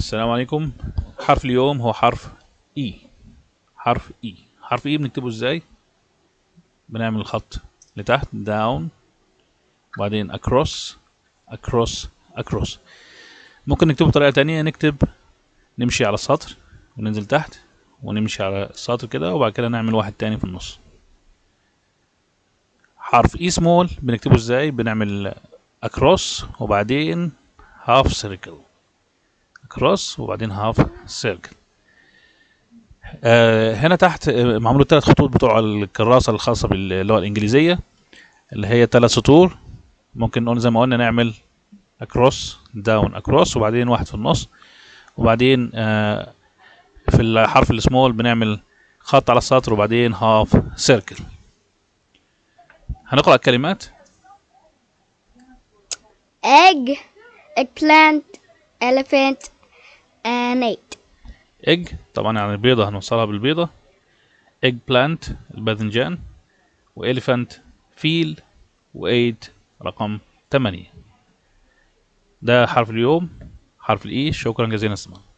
السلام عليكم حرف اليوم هو حرف اي حرف اي حرف اي بنكتبه ازاي بنعمل الخط لتحت down وبعدين across across across ممكن نكتبه بطريقة تانية نكتب نمشي على السطر وننزل تحت ونمشي على السطر كده وبعد كده نعمل واحد تاني في النص حرف اي سمول بنكتبه ازاي بنعمل across وبعدين half circle across وبعدين half circle آه هنا تحت آه، معمول الثلاث خطوط بتوع الكراسة الخاصة باللغة الإنجليزية اللي هي ثلاث سطور ممكن نقول زي ما قلنا نعمل across down across وبعدين واحد في النص وبعدين آه في الحرف السمول بنعمل خط على السطر وبعدين half circle هنقرأ الكلمات egg, eggplant, elephant, and eight. egg طبعا يعني البيضة هنوصلها بالبيضة egg plant الباذنجان وإليفانت فيل وإيد رقم تمانية ده حرف اليوم حرف الإي شكرا جزيلا استماع